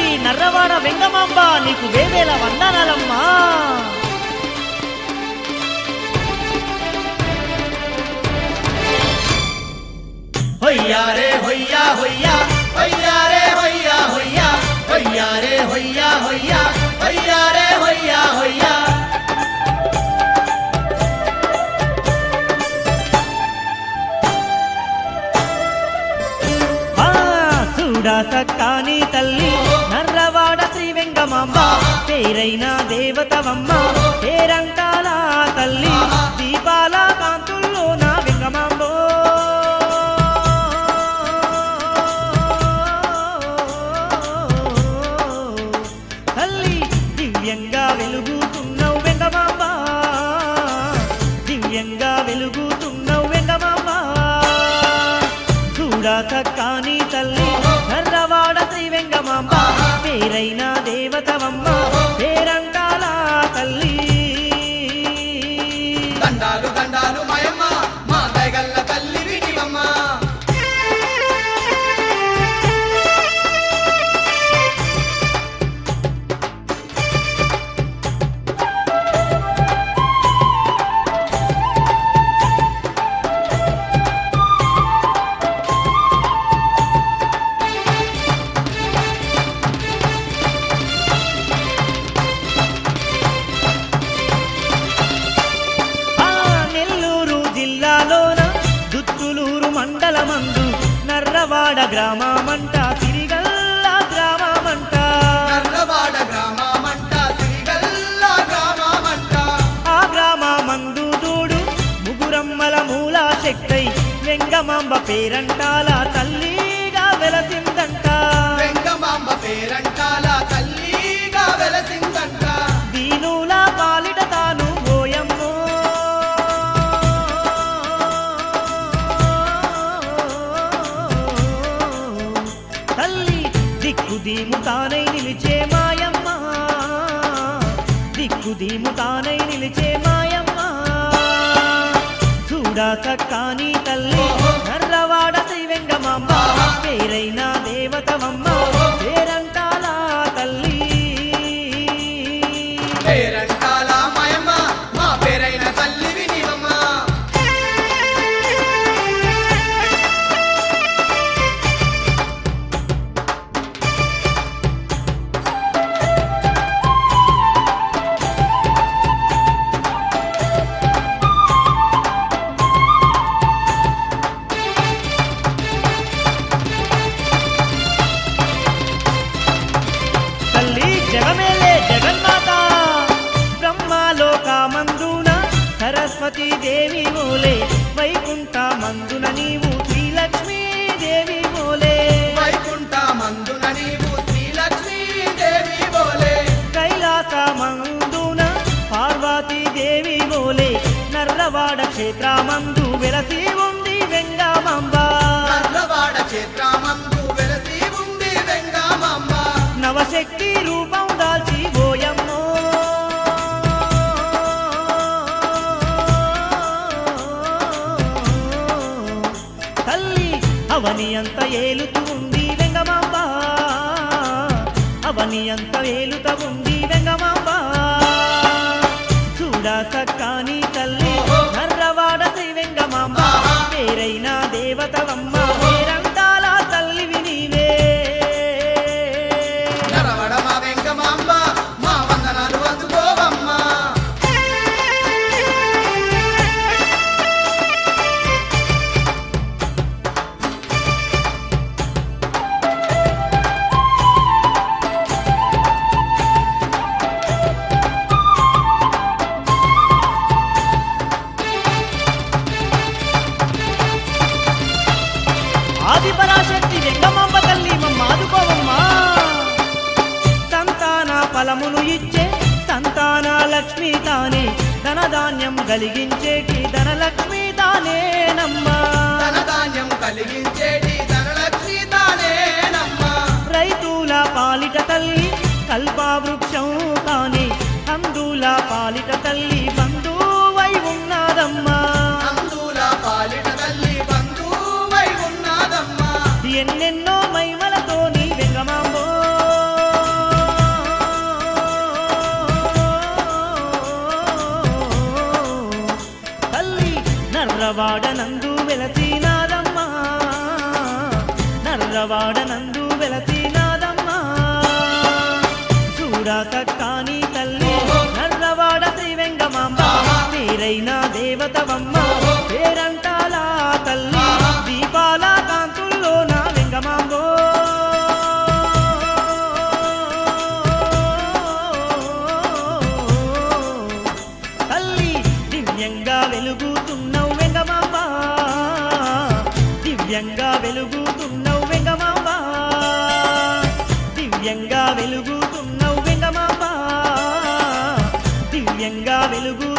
తల్లి నర్రవాడ వెంగమాంబ నీకు వేవేల వందనాలమ్మా హొయ్యా రే హొయ్యా హొయ్యా హొయ్యా రే హొయ్యా హొయ్యా హొయ్యా రే హొయ్యా హొయ్యా హొయ్యా రే హొయ్యా హొయ్యా ఆ చూడా సక్కాని తల్లి నర్రవాడ శ్రీ వెంగమాంబ పేరైన దేవతవమ్మ పేరంటాల తల్లి దీపాల కాంతుల్లో నా వెంగమాంబో తల్లి దివ్యంగా వెలుగుతున్నావు వెంగమాంబ దివ్యంగా వెలుగుతున్నావు వెంగమాంబ చూడా సక్కాని తల్లి నర్రవాడ శ్రీ వెంగమాంబ పేరైన దేవతవమ్మ పేరంటాల తల్లి దండాలు దండాలు మయమ్మ మా దయగల్ల తల్లి వినివమ్మ ఆ నెల్లూరు జిల్లాలోన దుత్తులూరు మండలమందు నర్రవాడ గ్రామమంట సిరిగల్ల గ్రామమంట నర్రవాడ గ్రామమంట సిరిగల్ల గ్రామమంట ఆ గ్రామమందు చూడు ముగురమ్మల మూల శక్తై వెంగమాంబ పేరంటాల తల్లిగా వెలసిందంట వెంగమాంబ పేరంటాల తల్లిగా వెలసిందంట దీనుల పాలిట తాను ఓయమ్మో తల్లి దిక్కు దీము తానై నిలిచే మాయమ్మ దిక్కు దీము తానై నిలిచే మాయమ్మ చూడా సక్కాని తల్లి నర్రవాడ శ్రీ వెంగమాంబ పేరైన దేవతవమ్మ పేరంటాల తల్లి పేరంటాల మయమ్మ మా పేరైన తల్లి వినివమ్మ తల్లి జగమేలే జగన్మాత బ్రహ్మలోకమందున సరస్వతి దేవి మూలే వైకుంఠ మందున నీవు శ్రీలక్ష్మీ దేవి మూలే వైకుంఠ మందున నీవు శ్రీలక్ష్మీ దేవి బోలే కైలాస మందున పార్వతీ దేవి మూలే నర్రవాడ క్షేత్రమందు వెలసి ఉంది వెంగమాంబ నర్రవాడ క్షేత్రమందు వెలసి ఉంది వెంగమాంబ నవశక్తి రూపం దాల్చి ఓయమ్మో తల్లి అవని అంత ఏలుతూ ఉంది వెంగమాంబ అవని అంత ఏలుత ఉంది వెంగమాంబ చూడా సక్కాని తల్లి నర్రవాడ శ్రీ వెంగమాంబ పేరైన దేవతవమ్మ పేరంటాల తల్లివి నీవే నరవడ మా వెంగమాంబ మా వందనాలు అందుకోవమ్మ ఆదిపరాశక్తి వెంగమాంబ తల్లి మమ్మ ఆదుకోవమ్మా సంతాన ఫలమును ఇచ్చే సంతాన లక్ష్మి తానే ధనధాన్యం కలిగించేటి ధనలక్ష్మి తానేనమ్మా ధనధాన్యం కలిగించేటి ధనలక్ష్మి తానేనమ్మా రైతుల పాలిట తల్లి కల్పవృక్షం తానే అందుల పాలిట తల్లి బంధువై ఉన్నదమ్మా అందుల పాలిట తల్లి బంధువై ఉన్నదమ్మా ఎన్నెన్నో మైమలతో నీ వెంగమాంబో నర్రవాడ నందు వెలసినాదమ్మ నర్రవాడ నందు వెలసినాదమ్మ చూడా సక్కాని తల్లి ఓహో. నర్రవాడ శ్రీ వెంగమాంబ ఆహా. పేరైన దేవతవమ్మ ఓహో. పేరంటాల తల్లి ఆహా. దీపాల కాంతుల్లో నా వెంగమాంబో తల్లి దివ్యంగా వెలుగుతున్నావు వెంగమాంబ దివ్యంగా వెలుగుతున్నావు వెంగమాంబ దివ్యంగా వెలుగుతున్నావు వెంగమాంబ దివ్యంగా వెలుగు